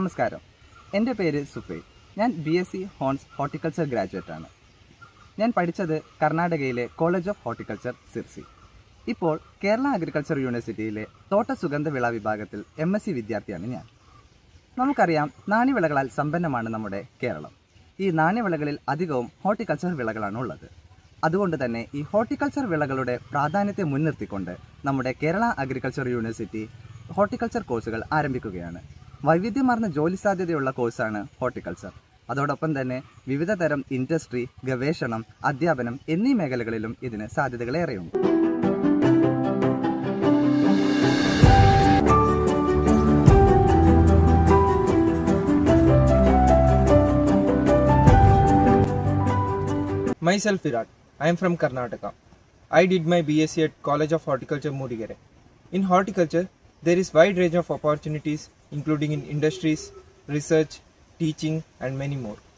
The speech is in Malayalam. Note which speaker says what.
Speaker 1: നമസ്കാരം എൻ്റെ പേര് സുഫൈ ഞാൻ B S C honours horticulture graduate ആണ് ഞാൻ പഠിച്ചത് കർണാടകയിലെ കോളേജ് ഓഫ് ഹോർട്ടിക്കൾച്ചർ സിർസി ഇപ്പോൾ കേരള അഗ്രികൾച്ചർ യൂണിവേഴ്സിറ്റിയിലെ തോട്ട സുഗന്ധവിള വിഭാഗത്തിൽ എം എസ് സി വിദ്യാർത്ഥിയാണ് ഞാൻ നമുക്കറിയാം നാണ്യവിളകളാൽ സമ്പന്നമാണ് നമ്മുടെ കേരളം ഈ നാണ്യവിളകളിൽ അധികവും ഹോർട്ടിക്കൾച്ചർ വിളകളാണ് ഉള്ളത് അതുകൊണ്ട് തന്നെ ഈ ഹോർട്ടിക്കൾച്ചർ വിളകളുടെ പ്രാധാന്യത്തെ മുൻനിർത്തിക്കൊണ്ട് നമ്മുടെ കേരള അഗ്രികൾച്ചർ യൂണിവേഴ്സിറ്റി ഹോർട്ടിക്കൾച്ചർ കോഴ്സുകൾ ആരംഭിക്കുകയാണ് വൈവിധ്യമാർന്ന ജോലി സാധ്യതയുള്ള കോഴ്സാണ് ഹോർട്ടിക്കൾച്ചർ അതോടൊപ്പം തന്നെ വിവിധ തരം ഇൻഡസ്ട്രി ഗവേഷണം അധ്യാപനം എന്നീ മേഖലകളിലും ഇതിന് സാധ്യതകളേറെയുണ്ട്
Speaker 2: Myself Virat. I am from Karnataka. I did my BSc at College of Horticulture Mudigere. In horticulture, there is wide range of opportunities including in industries, research, teaching and many more.